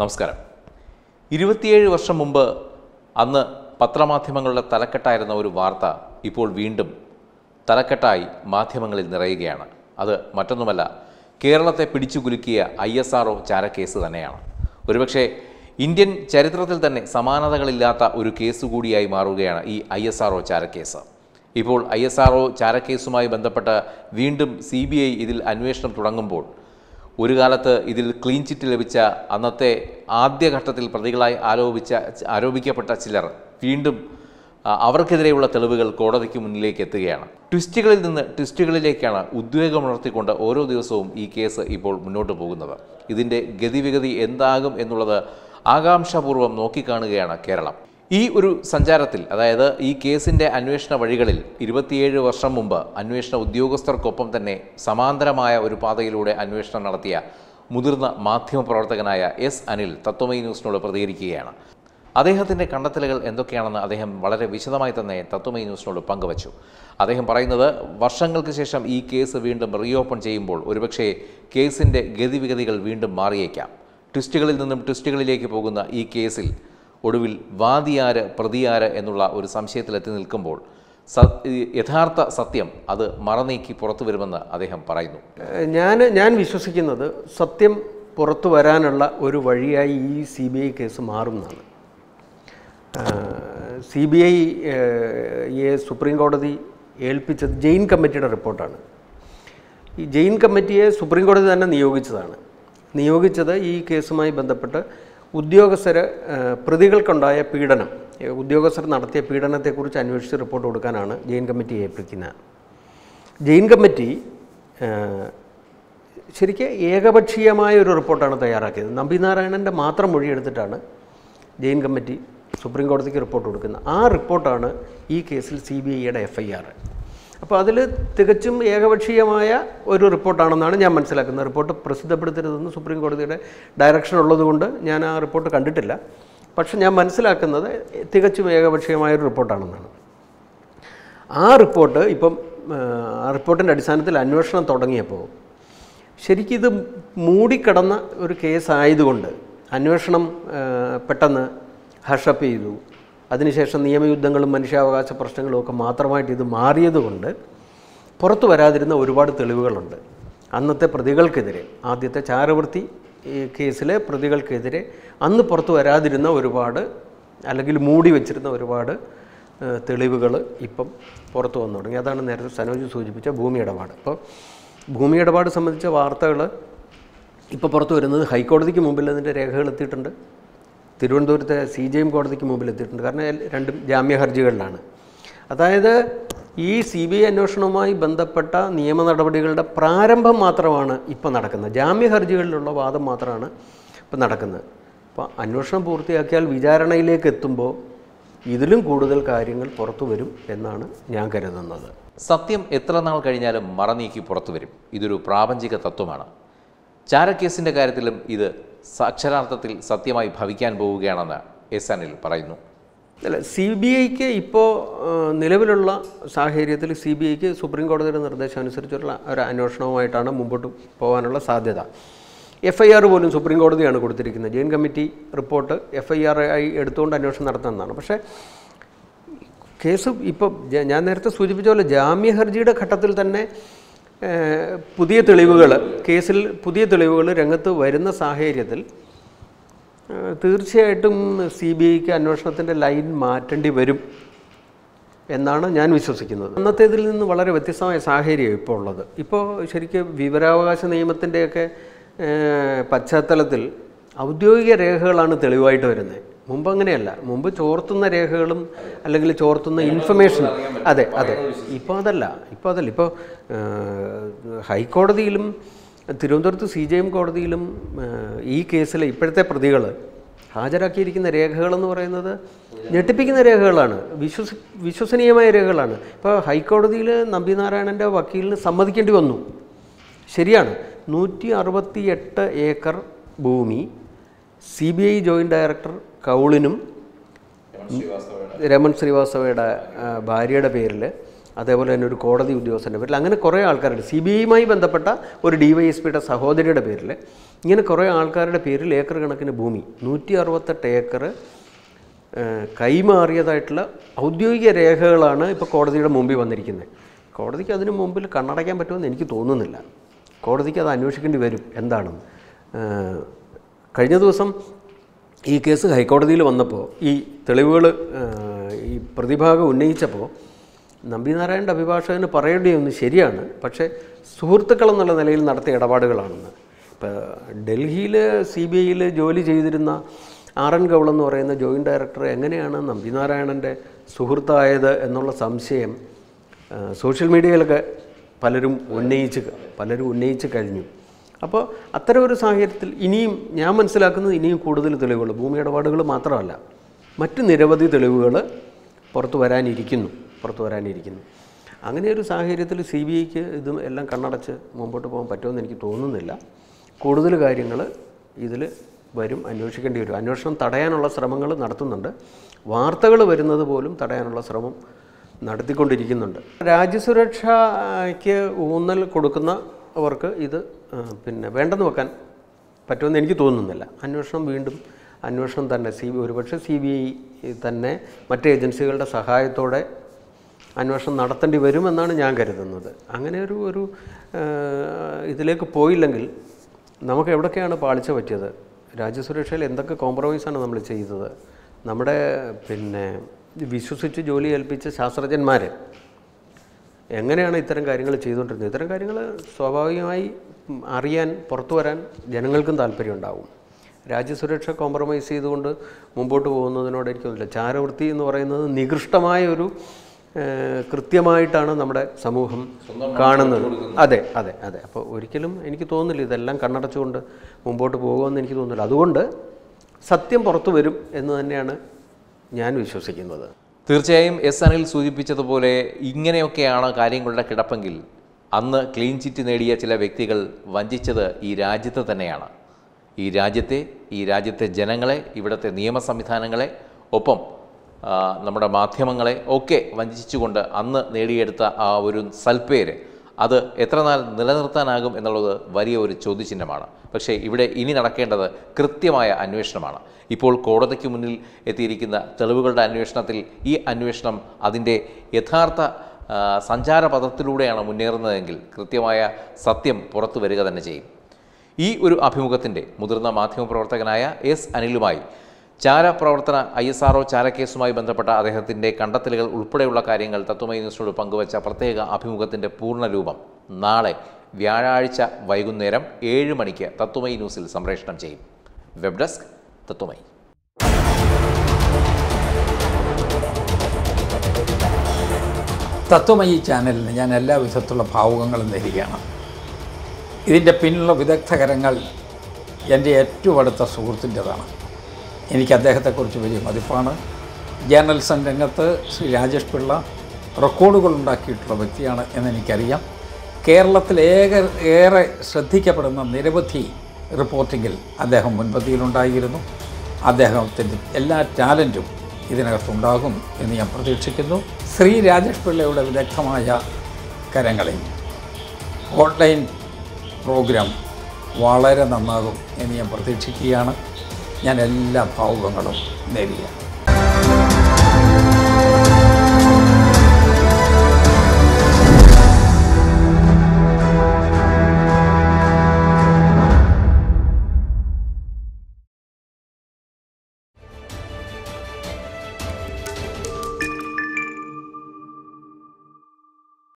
നമസ്കാരം ഇരുപത്തിയേഴ് വർഷം മുമ്പ് അന്ന് പത്രമാധ്യമങ്ങളുടെ തലക്കെട്ടായിരുന്ന ഒരു വാർത്ത ഇപ്പോൾ വീണ്ടും തലക്കെട്ടായി മാധ്യമങ്ങളിൽ നിറയുകയാണ് അത് മറ്റൊന്നുമല്ല കേരളത്തെ പിടിച്ചുകുലുക്കിയ ഐ എസ് ആർ ചാരക്കേസ് തന്നെയാണ് ഒരുപക്ഷെ ഇന്ത്യൻ ചരിത്രത്തിൽ തന്നെ സമാനതകളില്ലാത്ത ഒരു കേസ് കൂടിയായി മാറുകയാണ് ഈ ഐ എസ് ആർ ചാരക്കേസ് ഇപ്പോൾ ഐ എസ് ആർ ചാരക്കേസുമായി ബന്ധപ്പെട്ട് വീണ്ടും സി ബി ഐ ഇതിൽ അന്വേഷണം തുടങ്ങുമ്പോൾ ഒരു കാലത്ത് ഇതിൽ ക്ലീൻ ചിറ്റ് ലഭിച്ച അന്നത്തെ ആദ്യഘട്ടത്തിൽ പ്രതികളായി ആരോപിച്ച ആരോപിക്കപ്പെട്ട ചിലർ വീണ്ടും ആ, അവർക്കെതിരെയുള്ള തെളിവുകൾ കോടതിക്ക് മുന്നിലേക്ക് എത്തുകയാണ് ട്വിസ്റ്റുകളിൽ നിന്ന് ട്വിസ്റ്റുകളിലേക്കാണ് ഉദ്വേഗമുണർത്തിക്കൊണ്ട് ഓരോ ദിവസവും ഈ കേസ് ഇപ്പോൾ മുന്നോട്ട് പോകുന്നത് ഇതിൻ്റെ ഗതിവിഗതി എന്താകും എന്നുള്ളത് ആകാംക്ഷാപൂർവ്വം നോക്കിക്കാണുകയാണ് കേരളം ഈ ഒരു സഞ്ചാരത്തിൽ അതായത് ഈ കേസിൻ്റെ അന്വേഷണ വഴികളിൽ ഇരുപത്തിയേഴ് വർഷം മുമ്പ് അന്വേഷണ ഉദ്യോഗസ്ഥർക്കൊപ്പം തന്നെ സമാന്തരമായ ഒരു പാതയിലൂടെ അന്വേഷണം നടത്തിയ മുതിർന്ന മാധ്യമപ്രവർത്തകനായ എസ് അനിൽ തത്വമൈ ന്യൂസിനോട് പ്രതികരിക്കുകയാണ് അദ്ദേഹത്തിൻ്റെ കണ്ടെത്തലുകൾ എന്തൊക്കെയാണെന്ന് അദ്ദേഹം വളരെ വിശദമായി തന്നെ തത്വമൈ ന്യൂസിനോട് പങ്കുവച്ചു അദ്ദേഹം പറയുന്നത് വർഷങ്ങൾക്ക് ശേഷം ഈ കേസ് വീണ്ടും റീഓപ്പൺ ചെയ്യുമ്പോൾ ഒരുപക്ഷേ കേസിൻ്റെ ഗതിവിഗതികൾ വീണ്ടും മാറിയേക്കാം ട്വിസ്റ്റുകളിൽ നിന്നും ട്വിസ്റ്റുകളിലേക്ക് പോകുന്ന ഈ കേസിൽ ഒടുവിൽ വാദിയാര് പ്രതിയാര് എന്നുള്ള ഒരു സംശയത്തിലെത്തി നിൽക്കുമ്പോൾ സ ഈ യഥാർത്ഥ സത്യം അത് മറനീക്കി പുറത്തു വരുമെന്ന് അദ്ദേഹം പറയുന്നു ഞാൻ ഞാൻ വിശ്വസിക്കുന്നത് സത്യം പുറത്തു വരാനുള്ള ഒരു വഴിയായി ഈ സി ബി ഐ കേസ് മാറുമെന്നാണ് സി ബി ഐ യെ സുപ്രീം കോടതി ഏൽപ്പിച്ചത് ജെയിൻ കമ്മിറ്റിയുടെ റിപ്പോർട്ടാണ് ഈ ജെയിൻ കമ്മിറ്റിയെ സുപ്രീം കോടതി തന്നെ നിയോഗിച്ചതാണ് നിയോഗിച്ചത് ഈ കേസുമായി ബന്ധപ്പെട്ട് ഉദ്യോഗസ്ഥർ പ്രതികൾക്കുണ്ടായ പീഡനം ഏ, ഉദ്യോഗസ്ഥർ നടത്തിയ പീഡനത്തെക്കുറിച്ച് അന്വേഷിച്ച് റിപ്പോർട്ട് കൊടുക്കാനാണ് ജെയിൻ കമ്മിറ്റി ഏൽപ്പിക്കുന്നത് ജെയിൻ കമ്മിറ്റി ഏഹ്, ശരിക്കും ഏകപക്ഷീയമായ ഒരു റിപ്പോർട്ടാണ് തയ്യാറാക്കിയത് നമ്പിനാരായണൻ്റെ മാത്രം മൊഴിയെടുത്തിട്ടാണ് ജെയിൻ കമ്മിറ്റി സുപ്രീം കോടതിക്ക് റിപ്പോർട്ട് കൊടുക്കുന്നത് ആ റിപ്പോർട്ടാണ് ഈ കേസിൽ സി ബി ഐയുടെ എഫ് ഐ ആർ അപ്പോൾ അതിൽ തികച്ചും ഏകപക്ഷീയമായ ഒരു റിപ്പോർട്ടാണെന്നാണ് ഞാൻ മനസ്സിലാക്കുന്നത് റിപ്പോർട്ട് പ്രസിദ്ധപ്പെടുത്തരുതെന്ന് സുപ്രീം കോടതിയുടെ ഡയറക്ഷൻ ഉള്ളതുകൊണ്ട് ഞാൻ ആ റിപ്പോർട്ട് കണ്ടിട്ടില്ല പക്ഷെ ഞാൻ മനസ്സിലാക്കുന്നത് തികച്ചും ഏകപക്ഷീയമായ ഒരു റിപ്പോർട്ടാണെന്നാണ് ആ റിപ്പോർട്ട് ഇപ്പം ആ, ആ റിപ്പോർട്ടിൻ്റെ അടിസ്ഥാനത്തിൽ അന്വേഷണം തുടങ്ങിയപ്പോൾ ശരിക്കും ഇത് മൂടിക്കിടന്ന ഒരു കേസായതുകൊണ്ട് അന്വേഷണം ആ, പെട്ടെന്ന് ഹഷപ്പ് ചെയ്തു അതിനുശേഷം നിയമയുദ്ധങ്ങളും മനുഷ്യാവകാശ പ്രശ്നങ്ങളും ഒക്കെ മാത്രമായിട്ട് ഇത് മാറിയതുകൊണ്ട് പുറത്തു വരാതിരുന്ന ഒരുപാട് തെളിവുകളുണ്ട് അന്നത്തെ പ്രതികൾക്കെതിരെ ആദ്യത്തെ ചാരവൃത്തി ഈ കേസിലെ പ്രതികൾക്കെതിരെ അന്ന് പുറത്തു വരാതിരുന്ന ഒരുപാട് അല്ലെങ്കിൽ മൂടി വെച്ചിരുന്ന ഒരുപാട് തെളിവുകൾ ഇപ്പം പുറത്തു വന്നു തുടങ്ങി അതാണ് നേരത്തെ സനോജ് സൂചിപ്പിച്ച ഭൂമി ഇടപാട് അപ്പോൾ ഭൂമി ഇടപാട് സംബന്ധിച്ച വാർത്തകൾ ഇപ്പോൾ പുറത്തു വരുന്നത് ഹൈക്കോടതിക്ക് മുമ്പിൽ അതിൻ്റെ രേഖകൾ എത്തിയിട്ടുണ്ട് തിരുവനന്തപുരത്തെ സി ജെ എം കോടതിക്ക് മുമ്പിൽ എത്തിയിട്ടുണ്ട് കാരണം എൽ- രണ്ടും ജാമ്യ ഹർജികളിലാണ് അതായത് ഈ സി ബി ഐ അന്വേഷണവുമായി ബന്ധപ്പെട്ട നിയമ നടപടികളുടെ പ്രാരംഭം മാത്രമാണ് ഇപ്പോൾ നടക്കുന്നത് ജാമ്യ ഹർജികളിലുള്ള വാദം മാത്രമാണ് ഇപ്പോൾ നടക്കുന്നത് അപ്പോൾ അന്വേഷണം പൂർത്തിയാക്കിയാൽ വിചാരണയിലേക്ക് എത്തുമ്പോൾ ഇതിലും കൂടുതൽ കാര്യങ്ങൾ പുറത്തു വരും എന്നാണ് ഞാൻ കരുതുന്നത് സത്യം എത്ര നാൾ കഴിഞ്ഞാലും മറനീക്കി പുറത്തു വരും ഇതൊരു പ്രാപഞ്ചിക തത്വമാണ് ചാരക്കേസിൻ്റെ കാര്യത്തിലും ഇത് സാക്ഷരാർത്ഥത്തിൽ സത്യമായി ഭവിക്കാൻ പോവുകയാണെന്ന് എസ് അനിൽ പറയുന്നു അല്ല സി ബി ഐക്ക് ഇപ്പോൾ നിലവിലുള്ള സാഹചര്യത്തിൽ സി ബി ഐക്ക് സുപ്രീം കോടതിയുടെ നിർദ്ദേശം അനുസരിച്ചുള്ള ഒരു അന്വേഷണവുമായിട്ടാണ് മുമ്പോട്ട് പോകാനുള്ള സാധ്യത എഫ് ഐ ആർ പോലും സുപ്രീം കോടതിയാണ് കൊടുത്തിരിക്കുന്നത് Jain committee report F I R ആയി എടുത്തുകൊണ്ട് അന്വേഷണം നടത്തുന്നതാണ് പക്ഷേ കേസ് ഇപ്പോൾ ജ- ഞാൻ നേരത്തെ സൂചിപ്പിച്ച പോലെ ജാമ്യ ഹർജിയുടെ ഘട്ടത്തിൽ തന്നെ ഏഹ്, പുതിയ തെളിവുകൾ കേസിൽ പുതിയ തെളിവുകൾ രംഗത്ത് വരുന്ന സാഹചര്യത്തിൽ ഏഹ്, തീർച്ചയായിട്ടും സി ബി ഐക്ക് അന്വേഷണത്തിൻ്റെ ലൈൻ മാറ്റേണ്ടി വരും എന്നാണ് ഞാൻ വിശ്വസിക്കുന്നത് അന്നത്തേതിൽ നിന്ന് വളരെ വ്യത്യസ്തമായ സാഹചര്യം ഇപ്പോൾ ഉള്ളത് ഇപ്പോൾ ശരിക്കും വിവരാവകാശ നിയമത്തിൻ്റെയൊക്കെ ഏഹ്, പശ്ചാത്തലത്തിൽ ഔദ്യോഗിക രേഖകളാണ് തെളിവായിട്ട് വരുന്നത് മുമ്പ് അങ്ങനെയല്ല മുമ്പ് ചോർത്തുന്ന രേഖകളും അല്ലെങ്കിൽ ചോർത്തുന്ന ഇൻഫർമേഷൻ അതെ അതെ ഇപ്പോൾ അതല്ല ഇപ്പോൾ അതല്ല ഇപ്പോൾ ഹൈക്കോടതിയിലും തിരുവനന്തപുരത്ത് സി ജെ എം കോടതിയിലും ഏഹ്, ഈ കേസിലെ ഇപ്പോഴത്തെ പ്രതികൾ ഹാജരാക്കിയിരിക്കുന്ന രേഖകളെന്ന് പറയുന്നത് ഞെട്ടിപ്പിക്കുന്ന രേഖകളാണ് വിശ്വസ വിശ്വസനീയമായ രേഖകളാണ് ഇപ്പോൾ ഹൈക്കോടതിയിൽ നമ്പിനാരായണൻ്റെ വക്കീലിന് സമ്മതിക്കേണ്ടി വന്നു ശരിയാണ് നൂറ്റി അറുപത്തി എട്ട് ഏക്കർ ഭൂമി C B I joint director കൗളിനും രമൺ ശ്രീവാസ്തവയുടെ ആ, ഭാര്യയുടെ പേരിൽ അതേപോലെ തന്നെ ഒരു കോടതി ഉദ്യോഗസ്ഥൻ്റെ പേരിൽ അങ്ങനെ കുറേ ആൾക്കാരുണ്ട് സി ബി ഐയുമായി ബന്ധപ്പെട്ട ഒരു ഡി വൈ എസ് പിയുടെ സഹോദരിയുടെ പേരിൽ ഇങ്ങനെ കുറേ ആൾക്കാരുടെ പേരിൽ ഏക്കർ കണക്കിന് ഭൂമി നൂറ്റി അറുപത്തെട്ട് ഏക്കർ ഏഹ്, കൈമാറിയതായിട്ടുള്ള ഔദ്യോഗിക രേഖകളാണ് ഇപ്പോൾ കോടതിയുടെ മുമ്പിൽ വന്നിരിക്കുന്നത് കോടതിക്ക് അതിന് മുമ്പിൽ കണ്ണടയ്ക്കാൻ പറ്റുമെന്ന് എനിക്ക് തോന്നുന്നില്ല കോടതിക്ക് അത് അന്വേഷിക്കേണ്ടി വരും എന്താണെന്ന് ഏഹ്, കഴിഞ്ഞ ദിവസം ഈ കേസ് ഹൈക്കോടതിയിൽ വന്നപ്പോൾ ഈ തെളിവുകൾ ഈ പ്രതിഭാഗം ഉന്നയിച്ചപ്പോൾ നമ്പിനാരായണൻ്റെ അഭിഭാഷകന് പറയേണ്ടിയൊന്ന് ശരിയാണ് പക്ഷേ സുഹൃത്തുക്കൾ എന്നുള്ള നിലയിൽ നടത്തിയ ഇടപാടുകളാണെന്ന് ഇപ്പോൾ ഡൽഹിയിൽ സി ബി ഐയിൽ ജോലി ചെയ്തിരുന്ന ആർ എൻ ഗൗൾ എന്ന് പറയുന്ന ജോയിൻറ്റ് ഡയറക്ടർ എങ്ങനെയാണ് നമ്പിനാരായണൻ്റെ സുഹൃത്തായത് എന്നുള്ള സംശയം ആ, സോഷ്യൽ മീഡിയയിലൊക്കെ പലരും ഉന്നയിച്ച് പലരും ഉന്നയിച്ച് കഴിഞ്ഞു അപ്പോൾ അത്തരം ഒരു സാഹചര്യത്തിൽ ഇനിയും ഞാൻ മനസ്സിലാക്കുന്നത് ഇനിയും കൂടുതൽ തെളിവുകൾ ഭൂമി ഇടപാടുകൾ മാത്രമല്ല മറ്റ് നിരവധി തെളിവുകൾ പുറത്തു വരാനിരിക്കുന്നു പുറത്തു വരാനിരിക്കുന്നു അങ്ങനെ ഒരു സാഹചര്യത്തിൽ സി ബി ഐക്ക് ഇതും എല്ലാം കണ്ണടച്ച് മുമ്പോട്ട് പോകാൻ പറ്റുമെന്ന് എനിക്ക് തോന്നുന്നില്ല കൂടുതൽ കാര്യങ്ങൾ ഇതിൽ വരും അന്വേഷിക്കേണ്ടി വരും അന്വേഷണം തടയാനുള്ള ശ്രമങ്ങൾ നടത്തുന്നുണ്ട് വാർത്തകൾ വരുന്നത് പോലും തടയാനുള്ള ശ്രമം നടത്തിക്കൊണ്ടിരിക്കുന്നുണ്ട് രാജ്യസുരക്ഷയ്ക്ക് ഊന്നൽ കൊടുക്കുന്നവർക്ക് ഇത് ആ, പിന്നെ വേണ്ടെന്ന് വെക്കാൻ പറ്റുമെന്ന് എനിക്ക് തോന്നുന്നില്ല അന്വേഷണം വീണ്ടും അന്വേഷണം തന്നെ സി ബി ഒരുപക്ഷെ സി ബി ഐ തന്നെ മറ്റ് ഏജൻസികളുടെ സഹായത്തോടെ അന്വേഷണം നടത്തേണ്ടി വരുമെന്നാണ് ഞാൻ കരുതുന്നത് അങ്ങനെ ഒരു ഒരു ആ, ഇതിലേക്ക് പോയില്ലെങ്കിൽ നമുക്ക് എവിടൊക്കെയാണ് പാളിച്ച പറ്റിയത് രാജ്യസുരക്ഷയിൽ എന്തൊക്കെ കോംപ്രമൈസാണ് നമ്മൾ ചെയ്തത് നമ്മുടെ പിന്നെ വിശ്വസിച്ച് ജോലി ഏൽപ്പിച്ച ശാസ്ത്രജ്ഞന്മാർ എങ്ങനെയാണ് ഇത്തരം കാര്യങ്ങൾ ചെയ്തുകൊണ്ടിരുന്നത് ഇത്തരം കാര്യങ്ങൾ സ്വാഭാവികമായി ഉം, അറിയാൻ പുറത്തു വരാൻ ജനങ്ങൾക്കും താല്പര്യമുണ്ടാവും രാജ്യസുരക്ഷ കോംപ്രമൈസ് ചെയ്തുകൊണ്ട് മുമ്പോട്ട് പോകുന്നതിനോട് എനിക്കൊന്നുമില്ല ചാരവൃത്തി എന്ന് പറയുന്നത് നികൃഷ്ടമായ ഒരു ഏഹ്, കൃത്യമായിട്ടാണ് നമ്മുടെ സമൂഹം കാണുന്നത് അതെ അതെ അതെ അപ്പോൾ ഒരിക്കലും എനിക്ക് തോന്നുന്നില്ല ഇതെല്ലാം കണ്ണടച്ചുകൊണ്ട് മുമ്പോട്ട് പോകുമെന്ന് എനിക്ക് തോന്നുന്നില്ല അതുകൊണ്ട് സത്യം പുറത്തു വരും എന്ന് തന്നെയാണ് ഞാൻ വിശ്വസിക്കുന്നത് തീർച്ചയായും എസ് അനിൽ സൂചിപ്പിച്ചതുപോലെ ഇങ്ങനെയൊക്കെയാണ് കാര്യങ്ങളുടെ കിടപ്പെങ്കിൽ അന്ന് ക്ലീൻ ചിറ്റ് നേടിയ ചില വ്യക്തികൾ വഞ്ചിച്ചത് ഈ രാജ്യത്ത് തന്നെയാണ് ഈ രാജ്യത്തെ ഈ രാജ്യത്തെ ജനങ്ങളെ ഇവിടുത്തെ നിയമ സംവിധാനങ്ങളെ ഒപ്പം ആ, നമ്മുടെ മാധ്യമങ്ങളെ ഒക്കെ വഞ്ചിച്ചുകൊണ്ട് അന്ന് നേടിയെടുത്ത ആ ഒരു സൽപ്പേര് അത് എത്ര നാൾ നിലനിർത്താനാകും എന്നുള്ളത് വലിയ ഒരു ചോദ്യചിഹ്നമാണ് പക്ഷേ ഇവിടെ ഇനി നടക്കേണ്ടത് കൃത്യമായ അന്വേഷണമാണ് ഇപ്പോൾ കോടതിക്ക് മുന്നിൽ എത്തിയിരിക്കുന്ന തെളിവുകളുടെ അന്വേഷണത്തിൽ ഈ അന്വേഷണം അതിൻ്റെ യഥാർത്ഥ ആ, സഞ്ചാരപഥത്തിലൂടെയാണ് മുന്നേറുന്നതെങ്കിൽ കൃത്യമായ സത്യം പുറത്തു വരിക തന്നെ ചെയ്യും ഈ ഒരു അഭിമുഖത്തിൻ്റെ മുതിർന്ന മാധ്യമപ്രവർത്തകനായ എസ് അനിലുമായി ചാരപ്രവർത്തന ഐ എസ് ആർ ചാരക്കേസുമായി ബന്ധപ്പെട്ട അദ്ദേഹത്തിൻ്റെ കണ്ടെത്തലുകൾ ഉൾപ്പെടെയുള്ള കാര്യങ്ങൾ തത്വമൈ ന്യൂസിനോട് പങ്കുവച്ച പ്രത്യേക അഭിമുഖത്തിൻ്റെ പൂർണ്ണരൂപം നാളെ വ്യാഴാഴ്ച വൈകുന്നേരം ഏഴ് മണിക്ക് തത്വമൈ ന്യൂസിൽ സംപ്രേഷണം ചെയ്യും വെബ് ഡെസ്ക് തത്വമൈ തത്വമയി ചാനലിന് ഞാൻ എല്ലാ വിധത്തിലുള്ള ഭാവുകങ്ങളും നേരുകയാണ് ഇതിൻ്റെ പിന്നിലുള്ള വിദഗ്ധകരങ്ങൾ എൻ്റെ ഏറ്റവും അടുത്ത സുഹൃത്തിൻ്റെതാണ് എനിക്ക് അദ്ദേഹത്തെക്കുറിച്ച് വലിയ മതിപ്പാണ് ജേർണലിസം രംഗത്ത് ശ്രീ രാജേഷ് പിള്ള റെക്കോർഡുകൾ ഉണ്ടാക്കിയിട്ടുള്ള വ്യക്തിയാണ് എന്നെനിക്കറിയാം കേരളത്തിൽ ഏക ഏറെ ശ്രദ്ധിക്കപ്പെടുന്ന നിരവധി റിപ്പോർട്ടിങ്ങിൽ അദ്ദേഹം മുൻപന്തിയിലുണ്ടായിരുന്നു അദ്ദേഹത്തിൻ്റെ എല്ലാ ടാലൻറ്റും ഇതിനകത്തുണ്ടാകും എന്ന് ഞാൻ പ്രതീക്ഷിക്കുന്നു ശ്രീ രാജേഷ് പിള്ളയുടെ വിദഗ്ധമായ കരങ്ങളിൽ ഓൺലൈൻ പ്രോഗ്രാം വളരെ നന്നാകും എന്ന് ഞാൻ പ്രതീക്ഷിക്കുകയാണ് ഞാൻ എല്ലാ ഭാവുകങ്ങളും നേരുകയാണ്